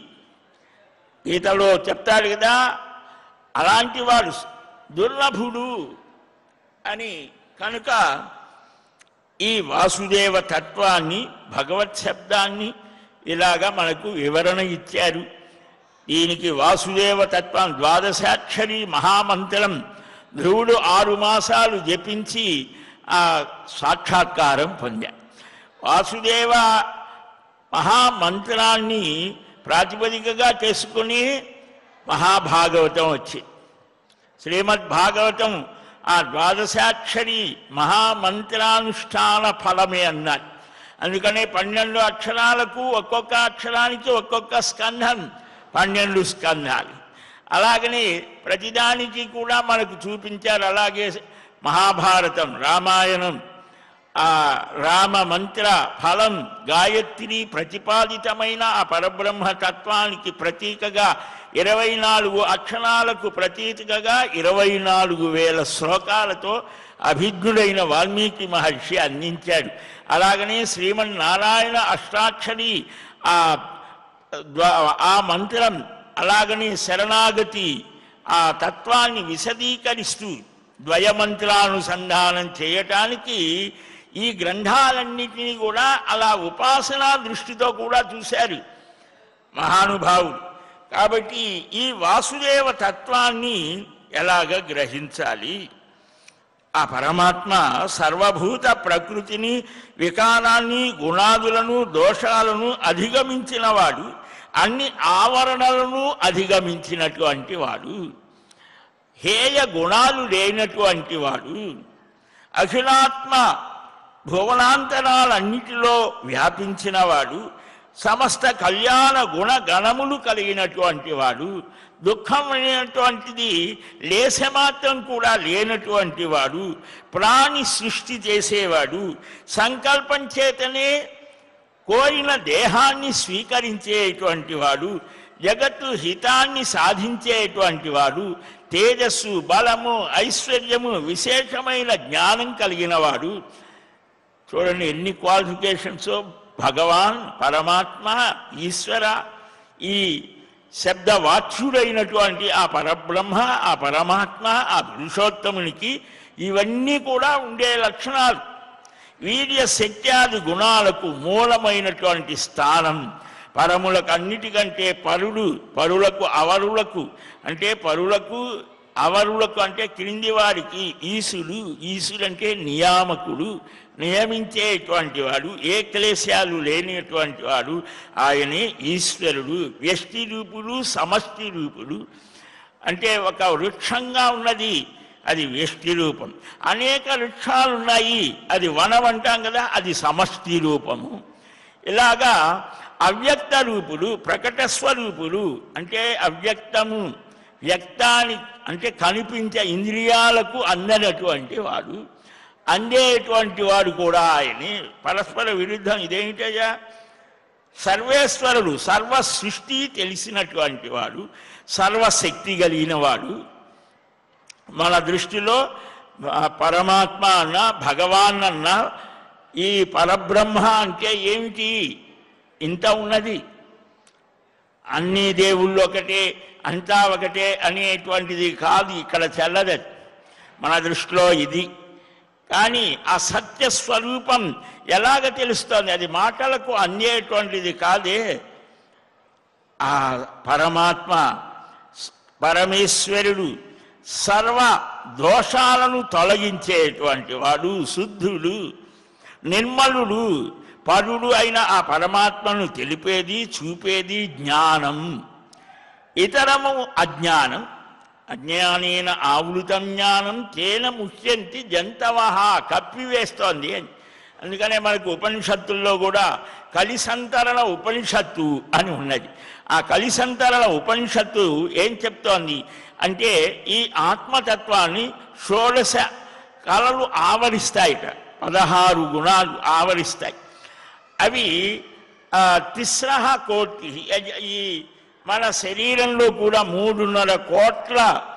గీతలో చెప్తాడు కదా అలాంటి వాడు దుర్లభుడు అని కనుక ఈ వాసుదేవ తత్వాన్ని భగవత్ శబ్దాన్ని ఇలాగా మనకు వివరణ ఇచ్చారు దీనికి వాసుదేవ తత్వం ద్వాదశాక్షరి మహామంత్రం ధ్రువుడు ఆరు మాసాలు జపించి ఆ సాక్షాత్కారం పొందాడు వాసుదేవ మహామంత్రాన్ని ప్రాతిపదికగా చేసుకుని మహాభాగవతం వచ్చింది శ్రీమద్ భాగవతం ఆ ద్వాదశాక్షరి మహామంత్రానుష్ఠాన ఫలమే అన్నారు అందుకనే పన్నెండు అక్షరాలకు ఒక్కొక్క అక్షరానికి ఒక్కొక్క స్కంధం పన్నెండు స్కంధాలు అలాగనే ప్రతిదానికి కూడా మనకు చూపించారు అలాగే మహాభారతం రామాయణం ఆ రామ మంత్ర ఫలం గాయత్రి ప్రతిపాదితమైన ఆ పరబ్రహ్మ తత్వానికి ప్రతీకగా ఇరవై నాలుగు అక్షరాలకు ప్రతీకగా ఇరవై నాలుగు వేల శ్లోకాలతో అభిజ్ఞుడైన వాల్మీకి మహర్షి అందించాడు అలాగనే శ్రీమన్నారాయణ అష్టాక్షరి ఆ ద్వా- ఆ మంత్రం అలాగనే శరణాగతి ఆ తత్వాన్ని విశదీకరిస్తూ ద్వయమంత్రానుసంధానం చేయటానికి ఈ గ్రంథాలన్నిటినీ కూడా అలా ఉపాసనా దృష్టితో కూడా చూశారు మహానుభావుడు కాబట్టి ఈ వాసుదేవ తత్వాన్ని ఎలాగ గ్రహించాలి ఆ పరమాత్మ సర్వభూత ప్రకృతిని వికారాన్ని గుణాదులను దోషాలను అధిగమించినవాడు అన్ని ఆవరణలను అధిగమించినటువంటి వాడు హేయ గుణాలు లేనటువంటి వాడు అఖిలాత్మ భువనాంతరాలన్నిటిలో వ్యాపించినవాడు సమస్త కళ్యాణ గుణ గణములు కలిగినటువంటి వాడు దుఃఖం అనేటువంటిది లేశమాత్రం కూడా లేనటువంటి వాడు ప్రాణి సృష్టి చేసేవాడు సంకల్పం చేతనే కోరిన దేహాన్ని స్వీకరించేటువంటి వాడు జగత్తు హితాన్ని సాధించేటువంటి వాడు తేజస్సు బలము ఐశ్వర్యము విశేషమైన జ్ఞానం కలిగిన వాడు చూడండి ఎన్ని క్వాలిఫికేషన్స్ భగవాన్ పరమాత్మ ఈశ్వర ఈ శబ్దవాచ్యుడైనటువంటి ఆ పరబ్రహ్మ ఆ పరమాత్మ ఆ పురుషోత్తమునికి ఇవన్నీ కూడా ఉండే లక్షణాలు వీర్య శక్త్యాది గుణాలకు మూలమైనటువంటి స్థానం పరములకు అన్నిటికంటే పరుడు పరులకు అవరులకు అంటే పరులకు అవరులకు అంటే క్రింది వారికి ఈశుడు ఈశుడు అంటే నియామకుడు నియమించేటువంటి వాడు ఏ క్లేశాలు లేనిటువంటి వాడు ఆయనే ఈశ్వరుడు వ్యష్టి రూపుడు సమష్టి రూపుడు అంటే ఒక వృక్షంగా ఉన్నది అది వ్యష్టి రూపం అనేక వృక్షాలు ఉన్నాయి అది వనం అంటాం కదా అది సమష్టి రూపము ఇలాగా అవ్యక్త రూపుడు ప్రకట స్వరూపుడు అంటే అవ్యక్తము వ్యక్తాని అంటే కనిపించే ఇంద్రియాలకు అందనటువంటి వాడు అందేటువంటి వాడు కూడా ఆయనే పరస్పర విరుద్ధం ఇదేమిటయ్యా సర్వేశ్వరుడు సర్వ సృష్టి తెలిసినటువంటి వాడు సర్వశక్తి కలిగిన వాడు మన దృష్టిలో ఆ పరమాత్మ అన్న భగవాన్ అన్న ఈ పరబ్రహ్మ అంటే ఏమిటి ఇంత ఉన్నది అన్ని దేవుళ్ళు ఒకటే అంతా ఒకటే అనేటువంటిది కాదు ఇక్కడ చెల్లదది మన దృష్టిలో ఇది కానీ ఆ సత్య స్వరూపం ఎలాగ తెలుస్తోంది అది మాటలకు అందేటువంటిది కాదే ఆ పరమాత్మ స్- పరమేశ్వరుడు సర్వ దోషాలను తొలగించేటువంటి వాడు శుద్ధుడు నిర్మలుడు పరుడు అయిన ఆ పరమాత్మను తెలిపేది చూపేది జ్ఞానం ఇతరము అజ్ఞానం అజ్ఞానేన ఆవృతం జ్ఞానం తేన ముఖ్యంతి జంతవహ కప్పివేస్తోంది అని అందుకనే మనకు ఉపనిషత్తుల్లో కూడా కలిసంతరణ ఉపనిషత్తు అని ఉన్నది ఆ కలిసంతరణ ఉపనిషత్తు ఏం చెప్తోంది అంటే ఈ ఆత్మతత్వాన్ని షోడశ కళలు ఆవరిస్తాయిట పదహారు గుణాలు ఆవరిస్తాయి అవి ఆ, తిస్రహ కోటి అజ్- ఈ మన శరీరంలో కూడా మూడున్నర కోట్ల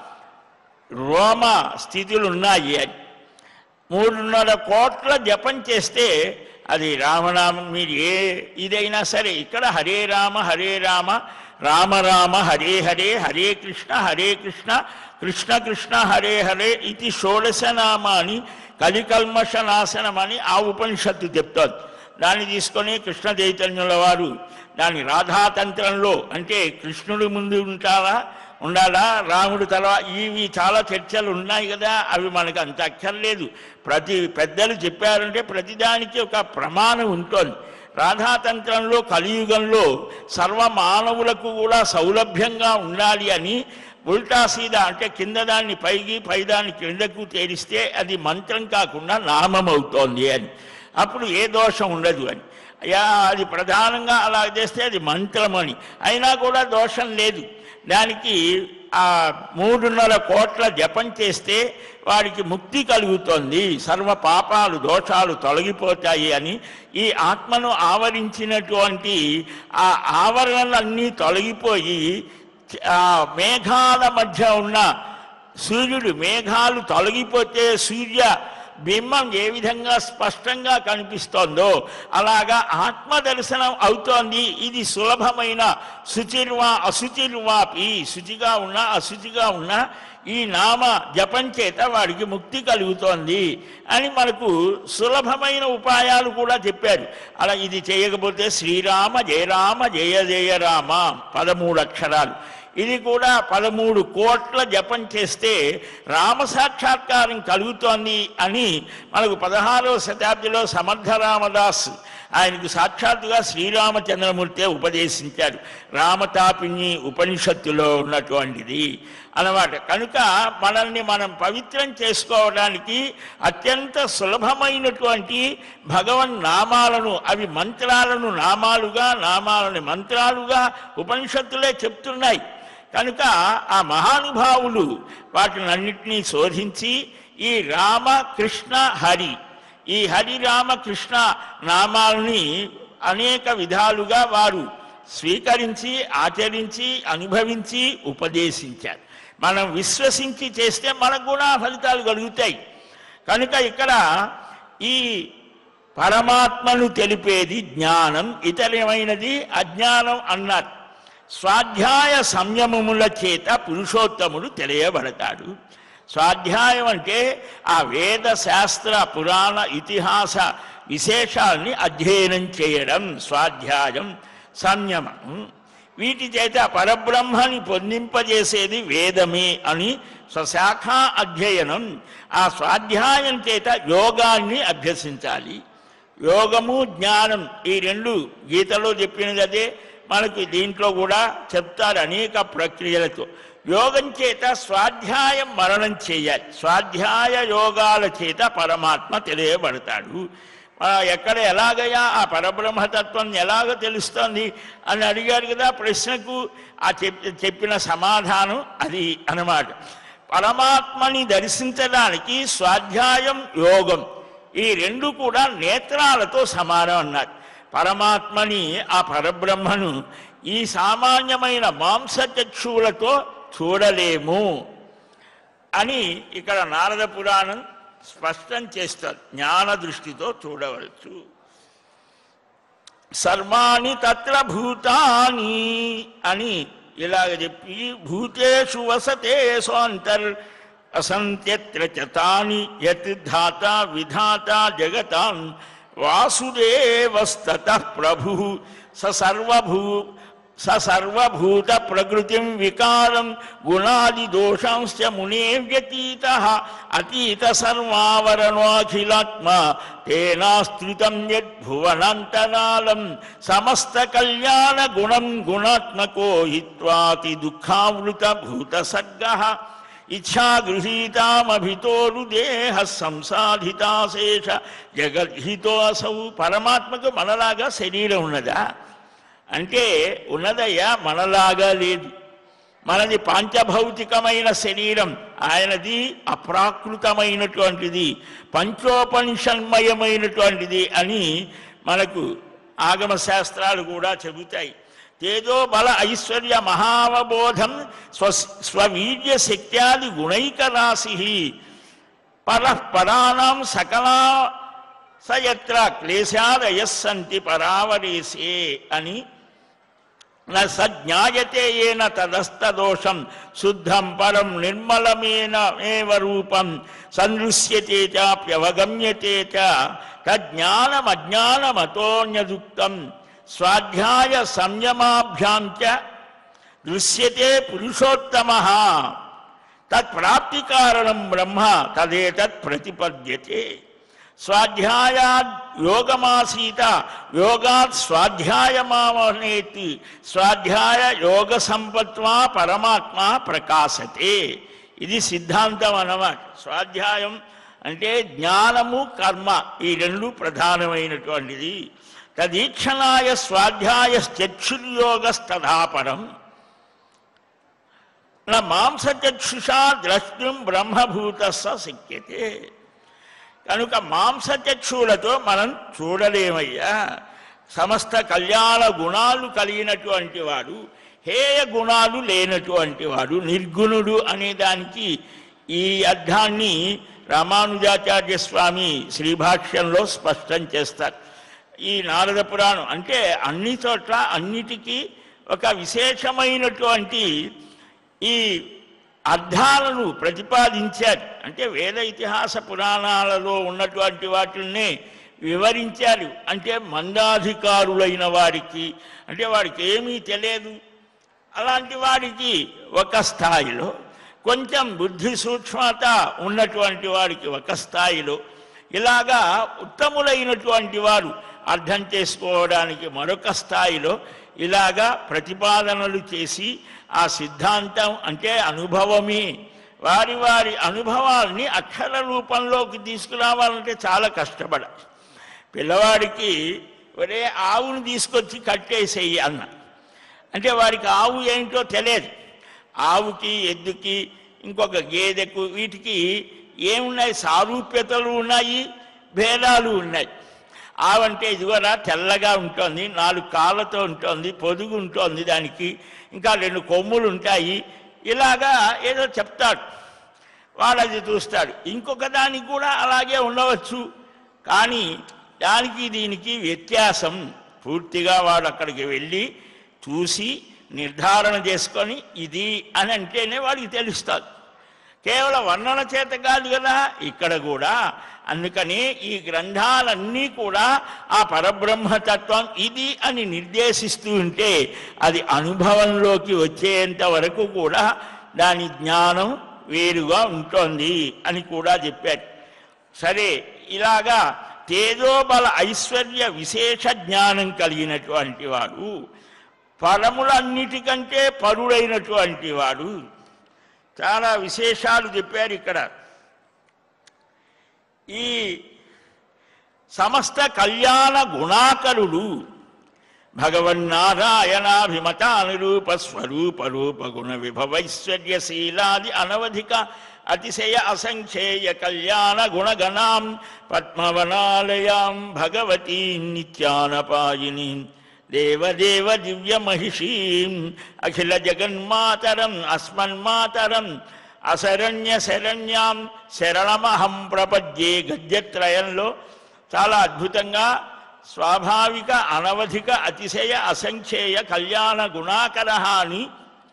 రోమ స్థితులు ఉన్నాయి అని మూడున్నర కోట్ల జపం చేస్తే అది రామనామం మీరు ఏ ఇదైనా సరే ఇక్కడ హరే రామ హరే రామ రామ రామ హరే హరే హరే కృష్ణ హరే కృష్ణ కృష్ణ కృష్ణ హరే హరే ఇది షోడశ నామాని కలికల్మష నాశనమని ఆ ఉపనిషత్తు చెప్తోంది దాన్ని తీసుకొని కృష్ణ చైతన్యుల వారు దాని రాధాతంత్రంలో అంటే కృష్ణుడి ముందు ఉంటారా ఉండాలా రాముడు తర్వాత ఇవి చాలా చర్చలు ఉన్నాయి కదా అవి మనకు అంత అక్కర్లేదు ప్రతి పెద్దలు చెప్పారంటే ప్రతిదానికి ఒక ప్రమాణం ఉంటుంది రాధాతంత్రంలో కలియుగంలో సర్వ మానవులకు కూడా సౌలభ్యంగా ఉండాలి అని ఉల్టా సీదా అంటే కింద దాన్ని పైకి పైదాన్ని కిందకు తేలిస్తే అది మంత్రం కాకుండా నామం అవుతోంది అని అప్పుడు ఏ దోషం ఉండదు అని అయ్యా అది ప్రధానంగా అలా చేస్తే అది మంత్రం అని అయినా కూడా దోషం లేదు దానికి ఆ మూడున్నర కోట్ల జపం చేస్తే వాడికి ముక్తి కలుగుతోంది సర్వ పాపాలు దోషాలు తొలగిపోతాయి అని ఈ ఆత్మను ఆవరించినటువంటి ఆ ఆవరణలన్నీ తొలగిపోయి ఆ మేఘాల మధ్య ఉన్న సూర్యుడు మేఘాలు తొలగిపోతే సూర్య బింబం ఏ విధంగా స్పష్టంగా కనిపిస్తోందో అలాగా ఆత్మ దర్శనం అవుతోంది ఇది సులభమైన శుచిర్వా అశుచిర్వాపి శుచిగా ఉన్నా అశుచిగా ఉన్నా ఈ నామ జపం చేత వాడికి ముక్తి కలుగుతోంది అని మనకు సులభమైన ఉపాయాలు కూడా చెప్పారు అలా ఇది చేయకపోతే శ్రీరామ జయరామ జయ జయ రామ పదమూడు అక్షరాలు ఇది కూడా పదమూడు కోట్ల జపం చేస్తే రామ సాక్షాత్కారం కలుగుతోంది అని మనకు పదహారవ శతాబ్దిలో సమర్థ రామదాస్ ఆయనకు సాక్షాత్తుగా శ్రీరామచంద్రమూర్తే ఉపదేశించారు రామతాపిని ఉపనిషత్తులో ఉన్నటువంటిది అన్నమాట కనుక మనల్ని మనం పవిత్రం చేసుకోవడానికి అత్యంత సులభమైనటువంటి భగవన్ నామాలను అవి మంత్రాలను నామాలుగా నామాలని మంత్రాలుగా ఉపనిషత్తులే చెప్తున్నాయి కనుక ఆ మహానుభావులు వాటిని అన్నింటినీ శోధించి ఈ రామ కృష్ణ హరి ఈ హరి రామ కృష్ణ నామాలని అనేక విధాలుగా వారు స్వీకరించి ఆచరించి అనుభవించి ఉపదేశించారు మనం విశ్వసించి చేస్తే మనకు కూడా ఆ ఫలితాలు కలుగుతాయి కనుక ఇక్కడ ఈ పరమాత్మను తెలిపేది జ్ఞానం ఇతరమైనది అజ్ఞానం అన్నారు స్వాధ్యాయ సంయమముల చేత పురుషోత్తముడు తెలియబడతాడు స్వాధ్యాయం అంటే ఆ వేద శాస్త్ర పురాణ ఇతిహాస విశేషాల్ని అధ్యయనం చేయడం స్వాధ్యాయం సంయమం వీటి చేత పరబ్రహ్మని పొందింపజేసేది వేదమే అని స్వశాఖ అధ్యయనం ఆ స్వాధ్యాయం చేత యోగాన్ని అభ్యసించాలి యోగము జ్ఞానం ఈ రెండు గీతలో చెప్పినది అదే మనకు దీంట్లో కూడా చెప్తారు అనేక ప్రక్రియలతో యోగం చేత స్వాధ్యాయం మరణం చేయాలి స్వాధ్యాయ యోగాల చేత పరమాత్మ తెలియబడతాడు ఆ, ఎక్కడ ఎలాగయ్యా ఆ పరబ్రహ్మతత్వం ఎలాగ తెలుస్తోంది అని అడిగారు కదా ప్రశ్నకు ఆ చెప్ చెప్పిన సమాధానం అది అన్నమాట పరమాత్మని దర్శించడానికి స్వాధ్యాయం యోగం ఈ రెండు కూడా నేత్రాలతో సమానం అన్నారు పరమాత్మని ఆ పరబ్రహ్మను ఈ సామాన్యమైన మాంసచక్షువులతో చూడలేము అని ఇక్కడ నారద పురాణం స్పష్టం చేస్తారు జ్ఞాన దృష్టితో చూడవచ్చు సర్వాణి తత్ర భూతాని అని ఇలాగ చెప్పి భూతేషు వసతేషు అంతర్ అసంత్యత్ర చ తాని యత్ ధాత విధాత జగతాన్ వాసుదేవస్తత ప్రభు స సర్వభూ స సర్వభూత ప్రకృతిం వికారం గుణాది దోషాంశ్చ మునే వ్యతీత అతీత సర్వావరణాఖిలాత్మ తేనాశ్రితం యద్భువనాంతరాళం సమస్త కళ్యాణ గుణం గుణాత్మకో హిత్వాతి దుఃఖావృత భూత సర్గ ఇచ్ఛాగృహీతామభితోరు దేహ సంసాధితాశేష జగద్హితో అసౌ పరమాత్మకు మనలాగా శరీరం ఉన్నదా అంటే ఉన్నదయ్యా మనలాగా లేదు మనది పాంచభౌతికమైన శరీరం ఆయనది అప్రాకృతమైనటువంటిది పంచోపనిషన్మయమైనటువంటిది అని మనకు ఆగమ శాస్త్రాలు కూడా చెబుతాయి తేజో బల ఐశ్వర్య మహావబోధం స్వ స్వవీర్య శక్త్యాది గుణైక రాశి పరఃపరాణం సకలా సయత్ర క్లేశాదయస్సంతి పరావరేసే అని న సజ్ఞాయతే ఏన తదస్తదోషం శుద్ధం పరం నిర్మలమేన ఏవ రూపం సందృశ్యతే చాప్యవగమ్యతే చ తజ్ఞానమజ్ఞానమతోన్యదుక్తం స్వాధ్యాయ సంయమాభ్యాం చ దృశ్యతే పురుషోత్తమ తత్ప్రాప్తి కారణం బ్రహ్మ తదేతత్ ప్రతిపద్యతే స్వాధ్యాయాద్ యోగమాసీత యోగాత్ స్వాధ్యాయమావనేతి స్వాధ్యాయ యోగ సంపత్వా పరమాత్మ ప్రకాశతే ఇది సిద్ధాంతం అన్నమాట స్వాధ్యాయం అంటే జ్ఞానము కర్మ ఈ రెండు ప్రధానమైనటువంటిది తదీక్షణాయ స్వాధ్యాయ చక్షుర్యోగస్తథాపరం నా మాంసచక్షుషా ద్రష్టుం బ్రహ్మభూత శక్యతే కనుక మాంసచక్షులతో మనం చూడలేమయ్యా సమస్త కళ్యాణ గుణాలు కలిగినటువంటి వాడు హేయ గుణాలు లేనటువంటి వాడు నిర్గుణుడు అనే దానికి ఈ అర్థాన్ని రామానుజాచార్య స్వామి శ్రీభాష్యంలో స్పష్టం చేస్తారు ఈ నారద పురాణం అంటే అన్ని చోట్ల అన్నిటికీ ఒక విశేషమైనటువంటి ఈ అర్థాలను ప్రతిపాదించారు అంటే వేద ఇతిహాస పురాణాలలో ఉన్నటువంటి వాటిల్ని వివరించారు అంటే మందాధికారులైన వారికి అంటే వాడికి ఏమీ తెలియదు అలాంటి వాడికి ఒక స్థాయిలో కొంచెం బుద్ధి సూక్ష్మత ఉన్నటువంటి వాడికి ఒక స్థాయిలో ఇలాగా ఉత్తములైనటువంటి వారు అర్థం చేసుకోవడానికి మరొక స్థాయిలో ఇలాగా ప్రతిపాదనలు చేసి ఆ సిద్ధాంతం అంటే అనుభవమే వారి వారి అనుభవాల్ని అక్షర రూపంలోకి తీసుకురావాలంటే చాలా కష్టపడాలి పిల్లవాడికి ఒరే ఆవును తీసుకొచ్చి కట్టేసేయి అన్న అంటే వారికి ఆవు ఏంటో తెలియదు ఆవుకి ఎద్దుకి ఇంకొక గేదెకు వీటికి ఏమున్నాయి సారూప్యతలు ఉన్నాయి భేదాలు ఉన్నాయి ఆవంటే ఇదిగోరా తెల్లగా ఉంటుంది నాలుగు కాళ్ళతో ఉంటుంది పొదుగు ఉంటుంది దానికి ఇంకా రెండు కొమ్ములు ఉంటాయి ఇలాగా ఏదో చెప్తాడు వాడు అది చూస్తాడు ఇంకొక దానికి కూడా అలాగే ఉండవచ్చు కానీ దానికి దీనికి వ్యత్యాసం పూర్తిగా వాడు అక్కడికి వెళ్ళి చూసి నిర్ధారణ చేసుకొని ఇది అని అంటేనే వాడికి తెలుస్తుంది కేవలం వర్ణన చేత కాదు కదా ఇక్కడ కూడా అందుకని ఈ గ్రంథాలన్నీ కూడా ఆ పరబ్రహ్మతత్వం ఇది అని నిర్దేశిస్తూ ఉంటే అది అనుభవంలోకి వచ్చేంత వరకు కూడా దాని జ్ఞానం వేరుగా ఉంటుంది అని కూడా చెప్పారు సరే ఇలాగా తేజోబల ఐశ్వర్య విశేష జ్ఞానం కలిగినటువంటి వాడు పరములన్నిటికంటే పరుడైనటువంటి వాడు చాలా విశేషాలు చెప్పారు ఇక్కడ ఈ సమస్త కళ్యాణ గుణాకరుడు భగవన్నారాయణాభిమతానురూప స్వరూప రూప గుణ విభవైశ్వర్యశీలాది అనవధిక అతిశయ అసంఖ్యేయ కళ్యాణ గుణగణాం పద్మవనాలయాం భగవతీ నిత్యానపాయిని దేవదేవ దివ్య మహిషీం అఖిల జగన్మాతరం అస్మన్మాతరం అశరణ్య శరణ్యాం శరణమహం ప్రపద్యే గద్యత్రయంలో చాలా అద్భుతంగా స్వాభావిక అనవధిక అతిశయ అసంఖ్యేయ కళ్యాణ గుణాకర అని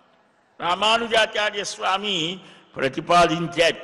రామానుజాచార్య స్వామి ప్రతిపాదించారు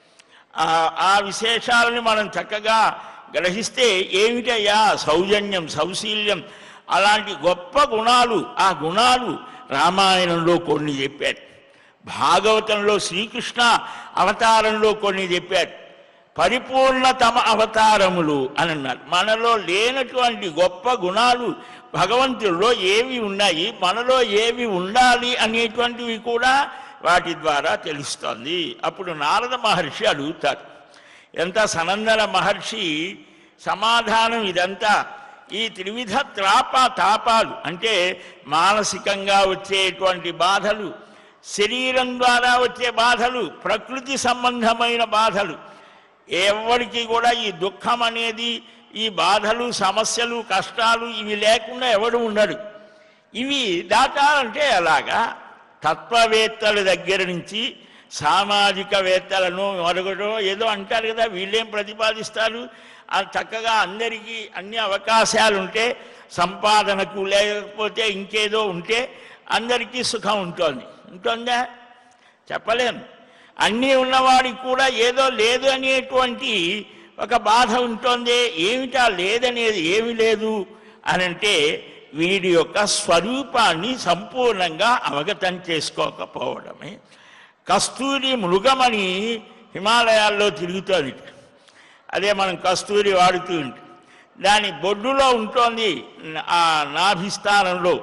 ఆ ఆ విశేషాలను మనం చక్కగా గ్రహిస్తే ఏమిటయ్యా సౌజన్యం సౌశీల్యం అలాంటి గొప్ప గుణాలు ఆ గుణాలు రామాయణంలో కొన్ని చెప్పారు భాగవతంలో శ్రీకృష్ణ అవతారంలో కొన్ని చెప్పారు పరిపూర్ణతమ అవతారములు అని అన్నారు మనలో లేనటువంటి గొప్ప గుణాలు భగవంతుల్లో ఏవి ఉన్నాయి మనలో ఏవి ఉండాలి అనేటువంటివి కూడా వాటి ద్వారా తెలుస్తోంది అప్పుడు నారద మహర్షి అడుగుతారు ఎంత సనందన మహర్షి సమాధానం ఇదంతా ఈ త్రివిధ త్రాప తాపాలు అంటే మానసికంగా వచ్చేటువంటి బాధలు శరీరం ద్వారా వచ్చే బాధలు ప్రకృతి సంబంధమైన బాధలు ఎవరికి కూడా ఈ దుఃఖం అనేది ఈ బాధలు సమస్యలు కష్టాలు ఇవి లేకుండా ఎవడు ఉండడు ఇవి దాటాలంటే ఎలాగా తత్వవేత్తల దగ్గర నుంచి సామాజికవేత్తలను మరొకటో ఏదో అంటారు కదా వీళ్ళేం ప్రతిపాదిస్తారు ఆ చక్కగా అందరికీ అన్ని అవకాశాలు ఉంటే సంపాదనకు లేకపోతే ఇంకేదో ఉంటే అందరికీ సుఖం ఉంటుంది ఉంటుందా చెప్పలేం అన్నీ ఉన్నవాడికి కూడా ఏదో లేదు అనేటువంటి ఒక బాధ ఉంటుంది ఏమిటా లేదనేది ఏమి లేదు అని అంటే వీడి యొక్క స్వరూపాన్ని సంపూర్ణంగా అవగతం చేసుకోకపోవడమే కస్తూరి మృగమని హిమాలయాల్లో తిరుగుతుంది అదే మనం కస్తూరి వాడుతూ ఉంటాం దాని బొడ్డులో ఉంటుంది ఆ నాభిస్థానంలో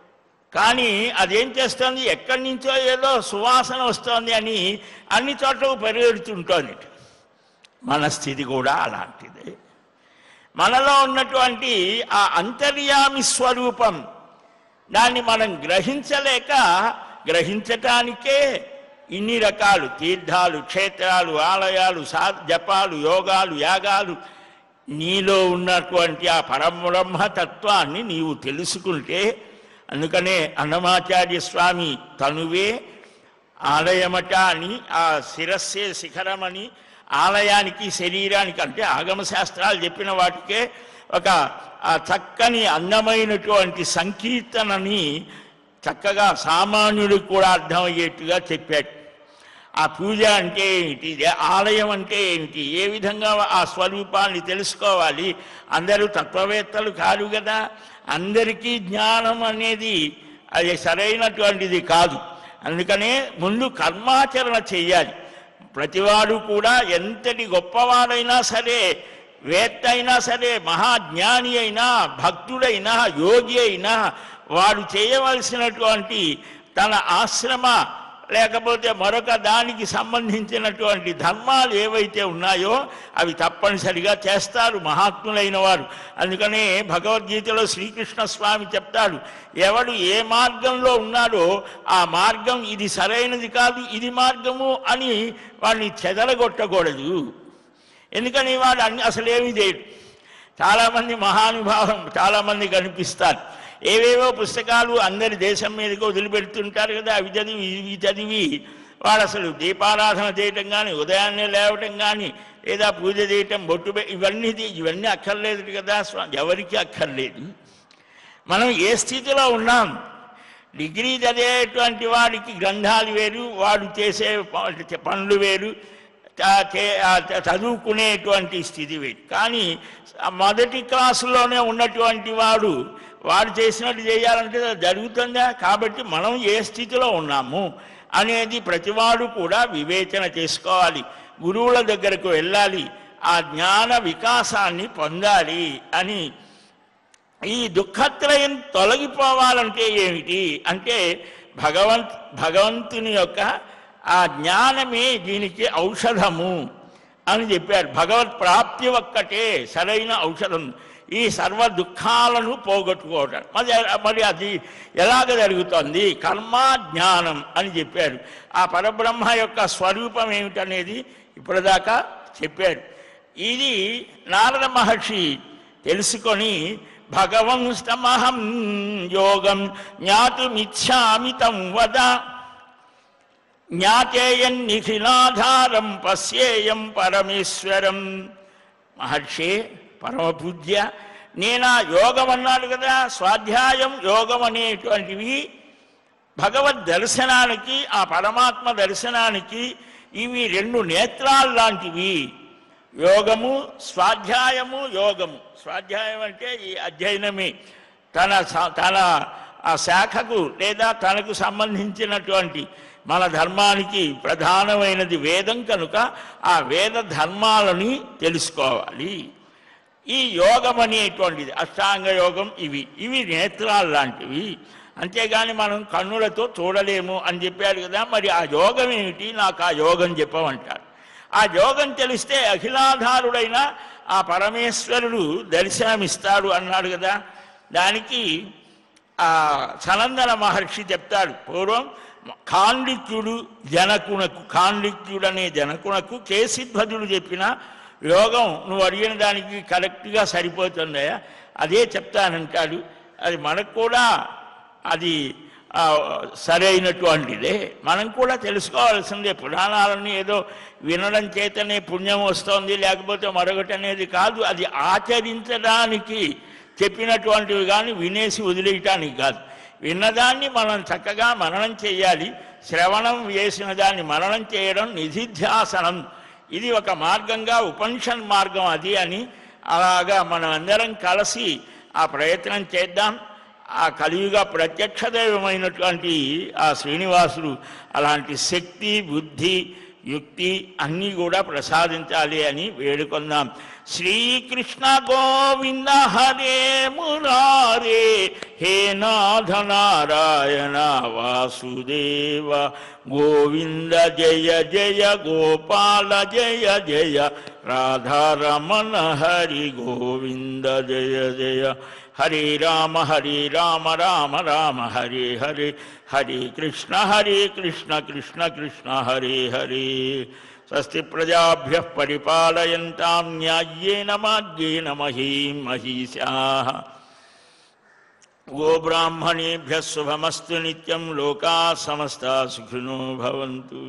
కానీ అదేం చేస్తుంది ఎక్కడి నుంచో ఏదో సువాసన వస్తోంది అని అన్ని చోట్ల పరిగెడుతుంటోంది మన స్థితి కూడా అలాంటిదే మనలో ఉన్నటువంటి ఆ అంతర్యామి స్వరూపం దాన్ని మనం గ్రహించలేక గ్రహించటానికే ఇన్ని రకాలు తీర్థాలు క్షేత్రాలు ఆలయాలు సా జపాలు యోగాలు యాగాలు నీలో ఉన్నటువంటి ఆ పరబ్రహ్మ తత్వాన్ని నీవు తెలుసుకుంటే అందుకనే అన్నమాచార్య స్వామి తనువే ఆలయమట అని ఆ శిరస్సే శిఖరమని ఆలయానికి శరీరానికి అంటే ఆగమ శాస్త్రాలు చెప్పిన వాటికే ఒక ఆ చక్కని అందమైనటువంటి సంకీర్తనని చక్కగా సామాన్యుడికి కూడా అర్థమయ్యేట్టుగా చెప్పాడు ఆ పూజ అంటే ఏమిటి ఏ ఆలయం అంటే ఏమిటి ఏ విధంగా ఆ స్వరూపాన్ని తెలుసుకోవాలి అందరూ తత్వవేత్తలు కాదు కదా అందరికీ జ్ఞానం అనేది అది సరైనటువంటిది కాదు అందుకనే ముందు కర్మాచరణ చెయ్యాలి ప్రతివాడు కూడా ఎంతటి గొప్పవాడైనా సరే వేత్త అయినా సరే మహాజ్ఞాని అయినా భక్తుడైనా యోగి అయినా వాడు చేయవలసినటువంటి తన ఆశ్రమ లేకపోతే మరొక దానికి సంబంధించినటువంటి ధర్మాలు ఏవైతే ఉన్నాయో అవి తప్పనిసరిగా చేస్తారు మహాత్ములైన వారు అందుకనే భగవద్గీతలో శ్రీకృష్ణ స్వామి చెప్తాడు ఎవడు ఏ మార్గంలో ఉన్నాడో ఆ మార్గం ఇది సరైనది కాదు ఇది మార్గము అని వాడిని చెదరగొట్టకూడదు ఎందుకని వాడు అన్ని అసలు ఏమీ చేయడు చాలామంది మహానుభావం చాలామంది కనిపిస్తారు ఏవేవో పుస్తకాలు అందరి దేశం మీదకి వదిలిపెడుతుంటారు కదా అవి చదివి ఇవి చదివి వాడు అసలు దీపారాధన చేయటం కానీ ఉదయాన్నే లేవటం కానీ లేదా పూజ చేయటం బొట్టు పె- ఇవన్నీ తీ- ఇవన్నీ అక్కర్లేదు కదా స్వా- ఎవరికి అక్కర్లేదు మనం ఏ స్థితిలో ఉన్నాం డిగ్రీ చదివేటువంటి వాడికి గ్రంథాలు వేరు వాడు చేసే ప- పనులు వేరు చ- చే- ఆ చ- చదువుకునేటువంటి స్థితి వేరు కానీ ఆ మొదటి క్లాసులోనే ఉన్నటువంటి వాడు వాడు చేసినట్టు చేయాలంటే అది జరుగుతుందా కాబట్టి మనం ఏ స్థితిలో ఉన్నాము అనేది ప్రతివాడు కూడా వివేచన చేసుకోవాలి గురువుల దగ్గరకు వెళ్ళాలి ఆ జ్ఞాన వికాసాన్ని పొందాలి అని ఈ దుఃఖత్రయం తొలగిపోవాలంటే ఏమిటి అంటే భగవంత్ భగవంతుని యొక్క ఆ జ్ఞానమే దీనికి ఔషధము అని చెప్పారు భగవత్ ప్రాప్తి ఒక్కటే సరైన ఔషధం ఈ సర్వ దుఃఖాలను పోగొట్టుకోవటం మరి మరి అది ఎలాగ జరుగుతుంది కర్మ జ్ఞానం అని చెప్పారు ఆ పరబ్రహ్మ యొక్క స్వరూపం ఏమిటనేది ఇప్పటిదాకా చెప్పారు ఇది నారద మహర్షి తెలుసుకొని భగవంస్తమహం యోగం జ్ఞాతుమిచ్చామి తం వద జ్ఞాతేయం నిఖిలాధారం పశ్యేయం పరమేశ్వరం మహర్షి పరమపూజ్య నేను ఆ యోగం అన్నాడు కదా స్వాధ్యాయం యోగం అనేటువంటివి భగవద్ దర్శనానికి ఆ పరమాత్మ దర్శనానికి ఇవి రెండు నేత్రాలు లాంటివి యోగము స్వాధ్యాయము యోగము స్వాధ్యాయం అంటే ఈ అధ్యయనమే తన స- తన ఆ శాఖకు లేదా తనకు సంబంధించినటువంటి మన ధర్మానికి ప్రధానమైనది వేదం కనుక ఆ వేద ధర్మాలని తెలుసుకోవాలి ఈ యోగం అనేటువంటిది అష్టాంగ యోగం ఇవి ఇవి నేత్రాలు లాంటివి అంతేగాని మనం కన్నులతో చూడలేము అని చెప్పాడు కదా మరి ఆ యోగం ఏమిటి నాకు ఆ యోగం చెప్పమంటారు ఆ యోగం తెలిస్తే అఖిలాధారుడైన ఆ పరమేశ్వరుడు దర్శనమిస్తాడు అన్నాడు కదా దానికి ఆ సనందన మహర్షి చెప్తాడు పూర్వం ఖాండిక్యుడు జనకునకు ఖాండిక్యుడు అనే జనకునకు కేసిధ్వజుడు చెప్పిన యోగం నువ్వు అడిగిన దానికి కరెక్ట్గా సరిపోతుందయా అదే చెప్తానంటాడు అది మనకు కూడా అది ఆ, సరైనటువంటిదే మనం కూడా తెలుసుకోవాల్సిందే పురాణాలని ఏదో వినడం చేతనే పుణ్యం వస్తోంది లేకపోతే మరొకటి అనేది కాదు అది ఆచరించడానికి చెప్పినటువంటివి కానీ వినేసి వదిలేయటానికి కాదు విన్నదాన్ని మనం చక్కగా మననం చేయాలి శ్రవణం వేసిన దాన్ని మననం చేయడం నిధిధ్యాసనం ఇది ఒక మార్గంగా ఉపనిషన్ మార్గం అది అని అలాగా మనం అందరం కలిసి ఆ ప్రయత్నం చేద్దాం ఆ కలియుగ ప్రత్యక్ష దైవమైనటువంటి ఆ శ్రీనివాసుడు అలాంటి శక్తి బుద్ధి యుక్తి అన్నీ కూడా ప్రసాదించాలి అని వేడుకుందాం శ్రీకృష్ణ గోవింద హరే మురారే హే నాథ నారాయణ వాసుదేవ గోవింద జయ జయ గోపాల జయ జయ రాధారమణ హరి గోవింద జయ జయ హరే రామ హరే రామ రామ రామ హరే హరే హరే కృష్ణ హరే కృష్ణ కృష్ణ కృష్ణ హరే హరే స్వస్తి ప్రజాభ్య పరిపాలయంతాం న్యాయ్యేన మార్గేణ మహీం మహిషా గోబ్రాహ్మణేభ్య శుభమస్తు నిత్యం లోకా సమస్తా సుఖినో భవంతు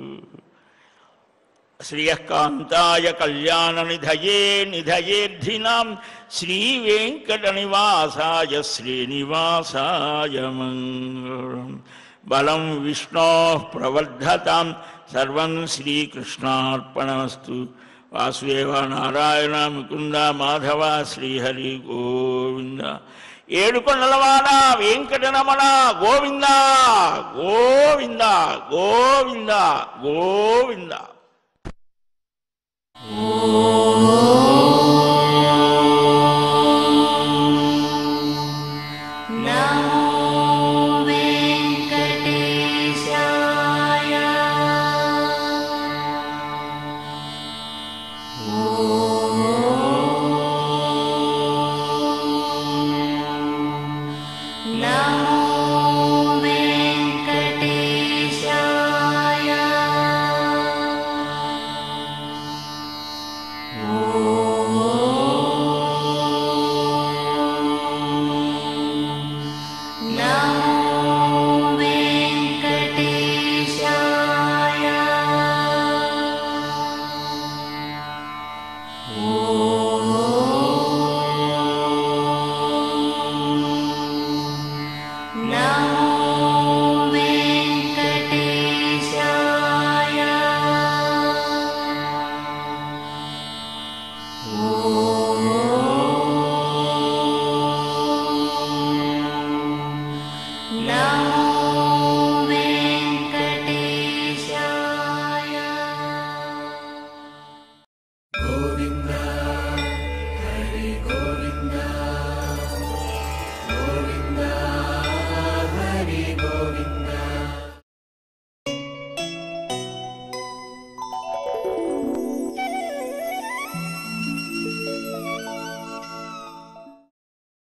శ్రియకాంతాయ కళ్యాణ నిధయే నిధయేర్ధినాం శ్రీవేంకటనివాసాయ శ్రీనివాసాయ మంగళం బలం విష్ణో ప్రవర్ధతాం సర్వం శ్రీకృష్ణార్పణమస్తు వాసుదేవ నారాయణ ముకుంద మాధవ శ్రీహరి గోవింద ఏడుకొండలవాడ వెంకటరమణ గోవింద గోవింద గోవింద గోవింద ఓం